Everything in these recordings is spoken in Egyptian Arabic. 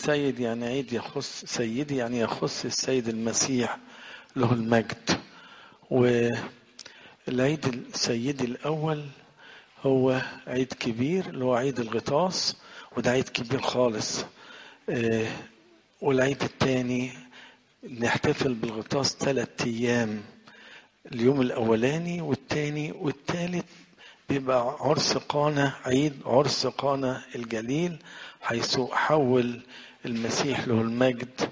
السيد يعني عيد يخص سيدي يعني يخص السيد المسيح له المجد والعيد السيدي الأول هو عيد كبير اللي هو عيد الغطاس وده عيد كبير خالص آه، والعيد الثاني نحتفل بالغطاس ثلاثة أيام اليوم الأولاني والثاني والثالث بيبقى عرس قانا عيد عرس قانا الجليل حيث حول المسيح له المجد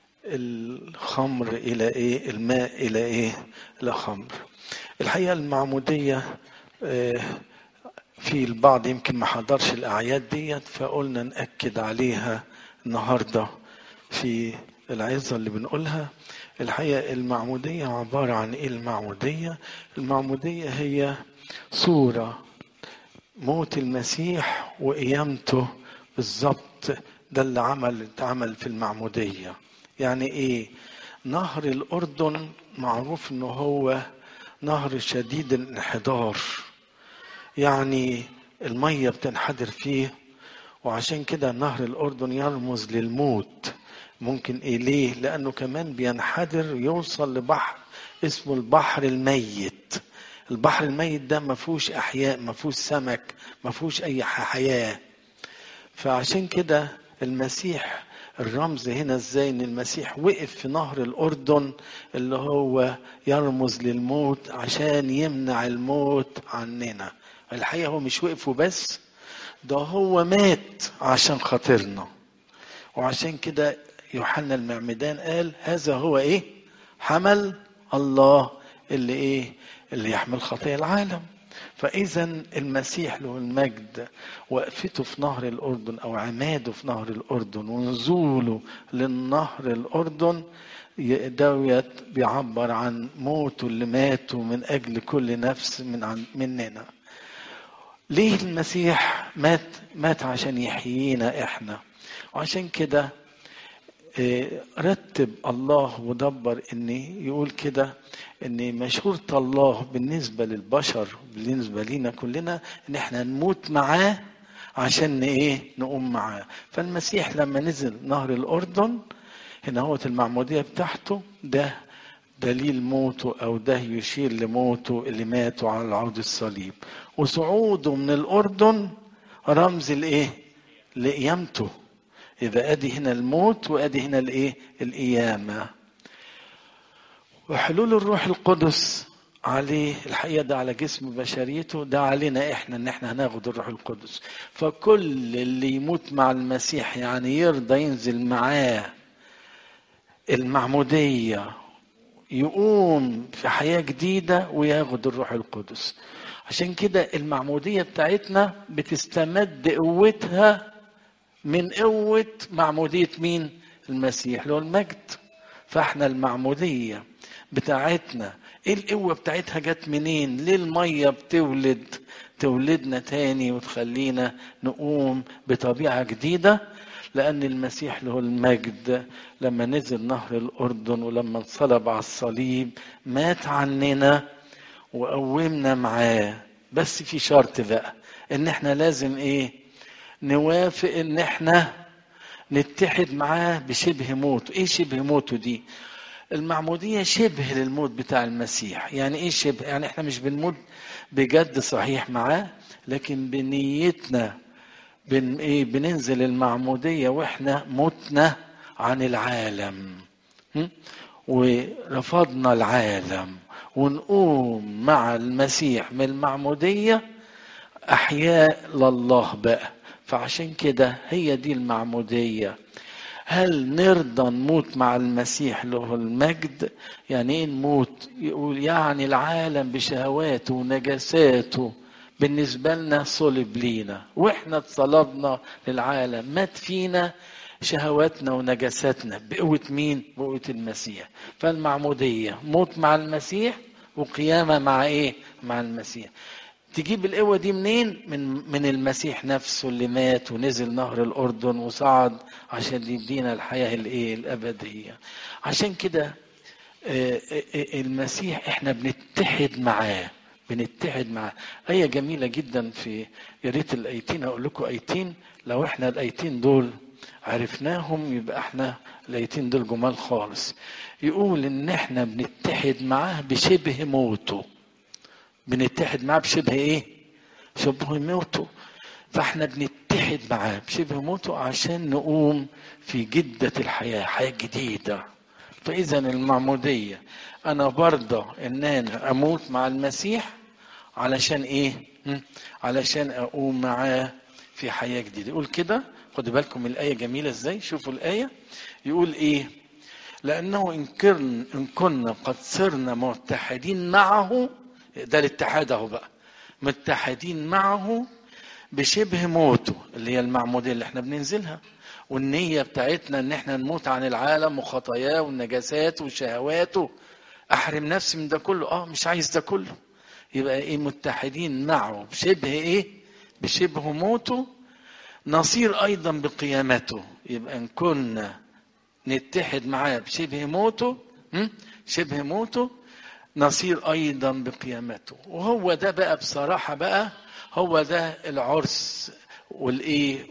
الخمر إلى إيه الماء إلى إيه إلى خمر الحقيقة المعمودية آه، في البعض يمكن ما حضرش الأعياد ديت فقلنا نأكد عليها النهاردة في العظة اللي بنقولها الحقيقة المعمودية عبارة عن إيه المعمودية المعمودية هي صورة موت المسيح وقيامته بالظبط ده اللي عمل اتعمل في المعمودية يعني ايه نهر الأردن معروف انه هو نهر شديد الانحدار يعني المية بتنحدر فيه وعشان كده نهر الأردن يرمز للموت ممكن إيه ليه لأنه كمان بينحدر يوصل لبحر اسمه البحر الميت البحر الميت ده ما فيهوش أحياء ما فيهوش سمك ما فيهوش أي حياة فعشان كده المسيح الرمز هنا ازاي ان المسيح وقف في نهر الاردن اللي هو يرمز للموت عشان يمنع الموت عننا الحقيقه هو مش وقف وبس ده هو مات عشان خاطرنا وعشان كده يوحنا المعمدان قال هذا هو ايه حمل الله اللي ايه اللي يحمل خطايا العالم فاذا المسيح له المجد وقفته في نهر الاردن او عماده في نهر الاردن ونزوله للنهر الاردن دوت بيعبر عن موته اللي ماته من اجل كل نفس من عن مننا ليه المسيح مات مات عشان يحيينا احنا وعشان كده رتب الله ودبر ان يقول كده ان مشورة الله بالنسبة للبشر بالنسبة لينا كلنا ان احنا نموت معاه عشان ايه نقوم معاه فالمسيح لما نزل نهر الاردن هنا هو المعمودية بتاعته ده دليل موته او ده يشير لموته اللي ماتوا على العود الصليب وصعوده من الاردن رمز الايه لقيامته إذا أدي هنا الموت وأدي هنا الإيه؟ القيامة. وحلول الروح القدس عليه الحقيقة ده على جسم بشريته ده علينا إحنا إن إحنا هناخد الروح القدس. فكل اللي يموت مع المسيح يعني يرضى ينزل معاه المعمودية يقوم في حياة جديدة وياخد الروح القدس. عشان كده المعمودية بتاعتنا بتستمد قوتها من قوة معمودية مين؟ المسيح له المجد فاحنا المعمودية بتاعتنا ايه القوة بتاعتها جت منين؟ ليه المية بتولد تولدنا تاني وتخلينا نقوم بطبيعة جديدة لأن المسيح له المجد لما نزل نهر الأردن ولما انصلب على الصليب مات عننا وقومنا معاه بس في شرط بقى ان احنا لازم ايه نوافق ان احنا نتحد معاه بشبه موته ايه شبه موته دي المعمودية شبه للموت بتاع المسيح يعني ايه شبه يعني احنا مش بنموت بجد صحيح معاه لكن بنيتنا بن ايه بننزل المعمودية واحنا متنا عن العالم ورفضنا العالم ونقوم مع المسيح من المعمودية أحياء لله بقى فعشان كده هي دي المعمودية هل نرضى نموت مع المسيح له المجد يعني ايه نموت يقول يعني العالم بشهواته ونجاساته بالنسبة لنا صلب لينا واحنا اتصلبنا للعالم مات فينا شهواتنا ونجاساتنا بقوة مين؟ بقوة المسيح فالمعمودية موت مع المسيح وقيامة مع ايه؟ مع المسيح تجيب القوة دي منين؟ من من المسيح نفسه اللي مات ونزل نهر الأردن وصعد عشان يدينا الحياة الإيه؟ الأبدية. عشان كده المسيح احنا بنتحد معاه بنتحد معاه آية جميلة جدا في يا ريت الآيتين أقول لكم آيتين لو احنا الآيتين دول عرفناهم يبقى احنا الايتين دول جمال خالص يقول ان احنا بنتحد معاه بشبه موته بنتحد معاه بشبه ايه شبه موته فاحنا بنتحد معاه بشبه موته عشان نقوم في جدة الحياة حياة جديدة فإذا المعمودية أنا برضى إن أنا أموت مع المسيح علشان إيه؟ علشان أقوم معاه في حياة جديدة يقول كده خدوا بالكم الآية جميلة إزاي شوفوا الآية يقول إيه لأنه إن كن إن كنا قد صرنا متحدين معه ده الاتحاد أهو بقى متحدين معه بشبه موته اللي هي المعمودية اللي احنا بننزلها والنية بتاعتنا ان احنا نموت عن العالم وخطاياه والنجاسات وشهواته احرم نفسي من ده كله اه مش عايز ده كله يبقى ايه متحدين معه بشبه ايه بشبه موته نصير ايضا بقيامته يبقى ان كنا نتحد معاه بشبه موته شبه موته نصير ايضا بقيامته وهو ده بقى بصراحه بقى هو ده العرس والايه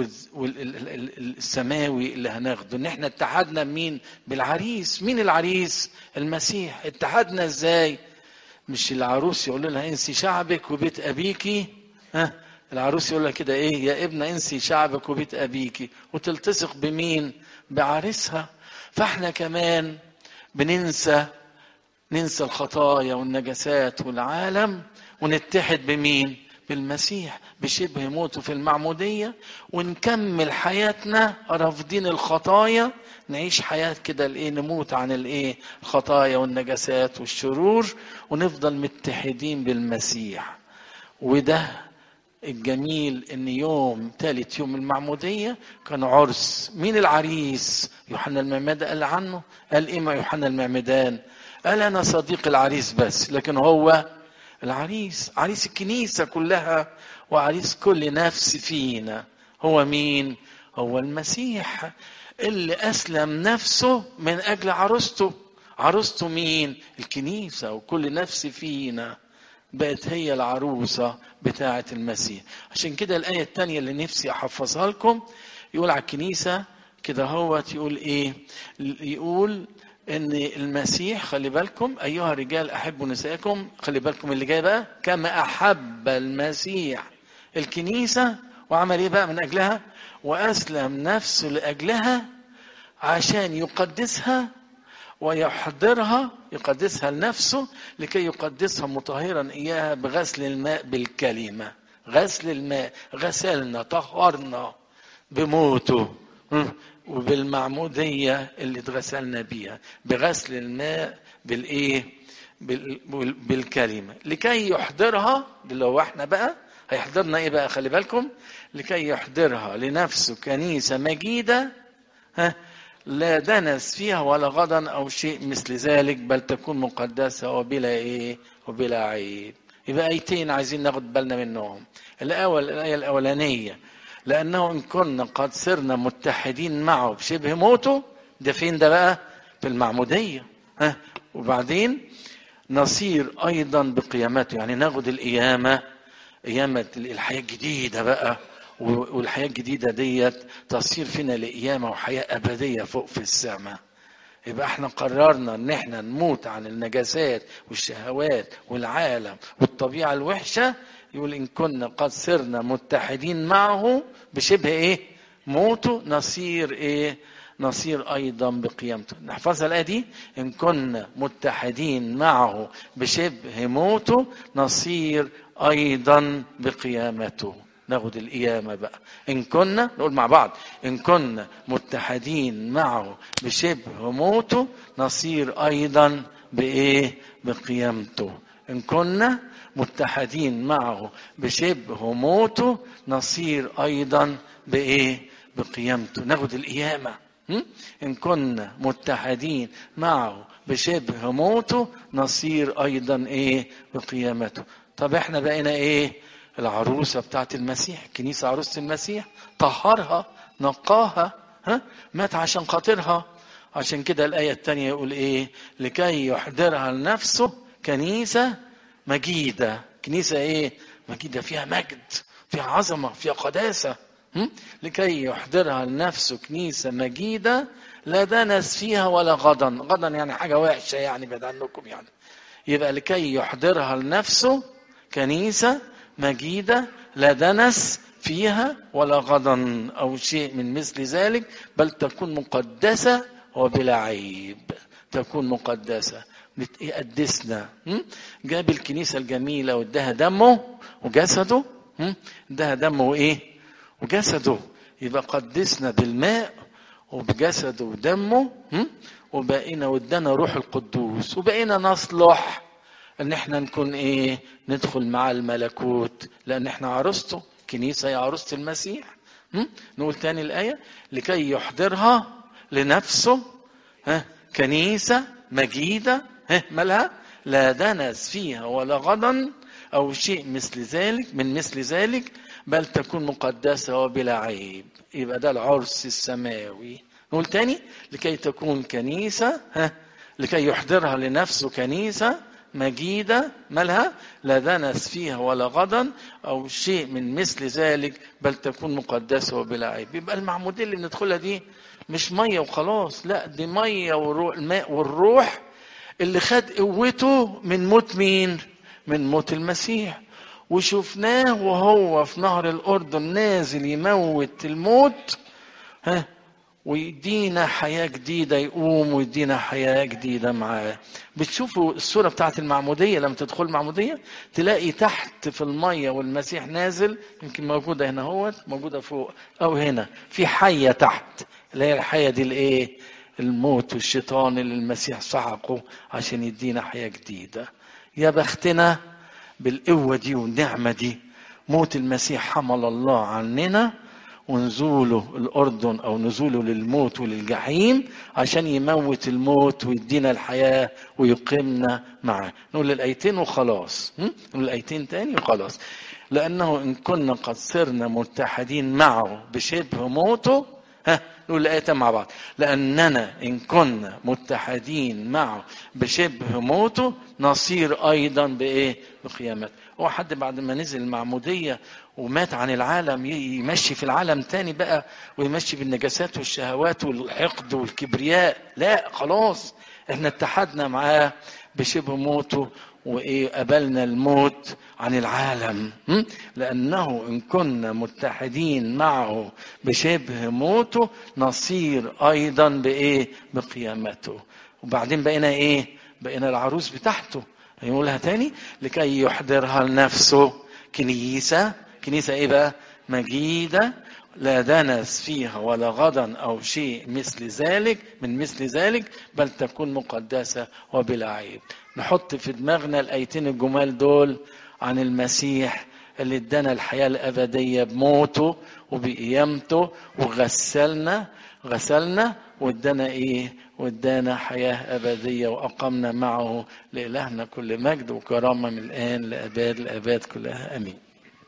والسماوي اللي هناخده ان احنا اتحدنا مين بالعريس مين العريس المسيح اتحدنا ازاي مش العروس يقول لها انسي شعبك وبيت ابيكي ها العروس يقول لها كده ايه يا ابن انسي شعبك وبيت ابيكي وتلتصق بمين بعريسها فاحنا كمان بننسى ننسى الخطايا والنجاسات والعالم ونتحد بمين بالمسيح بشبه موته في المعمودية ونكمل حياتنا رافضين الخطايا نعيش حياة كده الايه نموت عن الايه الخطايا والنجاسات والشرور ونفضل متحدين بالمسيح وده الجميل ان يوم ثالث يوم المعمودية كان عرس مين العريس يوحنا المعمدان قال عنه قال ايه ما يوحنا المعمدان قال انا صديق العريس بس لكن هو العريس عريس الكنيسة كلها وعريس كل نفس فينا هو مين هو المسيح اللي أسلم نفسه من أجل عروسته عروسته مين الكنيسة وكل نفس فينا بقت هي العروسة بتاعة المسيح عشان كده الآية الثانية اللي نفسي أحفظها لكم يقول على الكنيسة كده هو يقول إيه يقول ان المسيح خلي بالكم ايها الرجال احبوا نسائكم خلي بالكم اللي جاي بقى كما احب المسيح الكنيسه وعمل ايه بقى من اجلها واسلم نفسه لاجلها عشان يقدسها ويحضرها يقدسها لنفسه لكي يقدسها مطهرا اياها بغسل الماء بالكلمه غسل الماء غسلنا طهرنا بموته وبالمعمودية اللي اتغسلنا بيها بغسل الماء بالايه بالكلمة لكي يحضرها لو احنا بقى هيحضرنا ايه بقى خلي بالكم لكي يحضرها لنفسه كنيسة مجيدة ها لا دنس فيها ولا غضن او شيء مثل ذلك بل تكون مقدسة وبلا ايه وبلا عيب يبقى ايتين عايزين ناخد بالنا منهم الاول الايه الاولانيه لأنه إن كنا قد صرنا متحدين معه بشبه موته ده فين ده بقى؟ في المعمودية ها وبعدين نصير أيضا بقيامته يعني ناخد القيامة قيامة الحياة الجديدة بقى والحياة الجديدة ديت تصير فينا لقيامة وحياة أبدية فوق في السماء يبقى احنا قررنا ان احنا نموت عن النجاسات والشهوات والعالم والطبيعة الوحشة يقول إن كنا قد صرنا متحدين معه بشبه إيه؟ موته نصير إيه؟ نصير أيضا بقيامته نحفظها الآية دي إن كنا متحدين معه بشبه موته نصير أيضا بقيامته ناخد القيامة بقى إن كنا نقول مع بعض إن كنا متحدين معه بشبه موته نصير أيضا بإيه؟ بقيامته إن كنا متحدين معه بشبه موته نصير ايضا بايه بقيامته ناخد القيامه ان كنا متحدين معه بشبه موته نصير ايضا ايه بقيامته طب احنا بقينا ايه العروسه بتاعت المسيح كنيسه عروسه المسيح طهرها نقاها ها مات عشان خاطرها عشان كده الايه الثانيه يقول ايه لكي يحضرها لنفسه كنيسه مجيدة كنيسة ايه مجيدة فيها مجد فيها عظمة فيها قداسة م? لكي يحضرها لنفسه كنيسة مجيدة لا دنس فيها ولا غضن غضن يعني حاجة وحشة يعني بعد عنكم يعني يبقى لكي يحضرها لنفسه كنيسة مجيدة لا دنس فيها ولا غضن أو شيء من مثل ذلك بل تكون مقدسة وبلا عيب تكون مقدسة يقدسنا م? جاب الكنيسة الجميلة واداها دمه وجسده م? اداها دمه وايه وجسده يبقى قدسنا بالماء وبجسده ودمه م? وبقينا وادانا روح القدوس وبقينا نصلح ان احنا نكون ايه ندخل مع الملكوت لان احنا عروسته كنيسة يا عروسة المسيح م? نقول تاني الآية لكي يحضرها لنفسه ها كنيسة مجيدة ها مالها لا دنس فيها ولا غضن أو شيء مثل ذلك من مثل ذلك بل تكون مقدسة وبلا عيب يبقى ده العرس السماوي نقول تاني لكي تكون كنيسة ها لكي يحضرها لنفسه كنيسة مجيدة مالها لا دنس فيها ولا غضن أو شيء من مثل ذلك بل تكون مقدسة وبلا عيب يبقى المعمودية اللي بندخلها دي مش مية وخلاص لا دي مية والروح الماء والروح اللي خد قوته من موت مين من موت المسيح وشفناه وهو في نهر الأردن نازل يموت الموت ها ويدينا حياة جديدة يقوم ويدينا حياة جديدة معاه بتشوفوا الصورة بتاعت المعمودية لما تدخل المعمودية تلاقي تحت في المية والمسيح نازل يمكن موجودة هنا هو موجودة فوق أو هنا في حية تحت اللي هي الحية دي الإيه الموت والشيطان اللي المسيح سحقه عشان يدينا حياة جديدة يا بختنا بالقوة دي والنعمة دي موت المسيح حمل الله عننا ونزوله الأردن أو نزوله للموت وللجحيم عشان يموت الموت ويدينا الحياة ويقيمنا معه نقول الآيتين وخلاص نقول الآيتين تاني وخلاص لأنه إن كنا قد صرنا متحدين معه بشبه موته ها نقول الآية مع بعض لأننا إن كنا متحدين معه بشبه موته نصير أيضا بإيه بقيامته هو حد بعد ما نزل المعمودية ومات عن العالم يمشي في العالم تاني بقى ويمشي بالنجاسات والشهوات والحقد والكبرياء لا خلاص احنا اتحدنا معاه بشبه موته وايه قبلنا الموت عن العالم لانه ان كنا متحدين معه بشبه موته نصير ايضا بايه بقيامته وبعدين بقينا ايه بقينا العروس بتاعته يقولها تاني لكي يحضرها لنفسه كنيسة كنيسة ايه بقى مجيدة لا دنس فيها ولا غضن أو شيء مثل ذلك من مثل ذلك بل تكون مقدسة وبلا عيب نحط في دماغنا الآيتين الجمال دول عن المسيح اللي ادانا الحياة الأبدية بموته وبقيامته وغسلنا غسلنا وادانا ايه وادانا حياة أبدية وأقمنا معه لإلهنا كل مجد وكرامة من الآن لأباد الأباد كلها أمين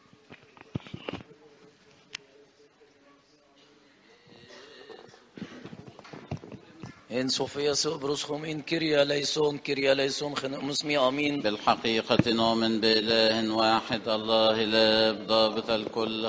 إن صوفيا سوبروسهم إن كريا ليسون كريا ليسون خنق مسمي آمين بالحقيقة نؤمن بإله واحد الله الآب ضابط الكل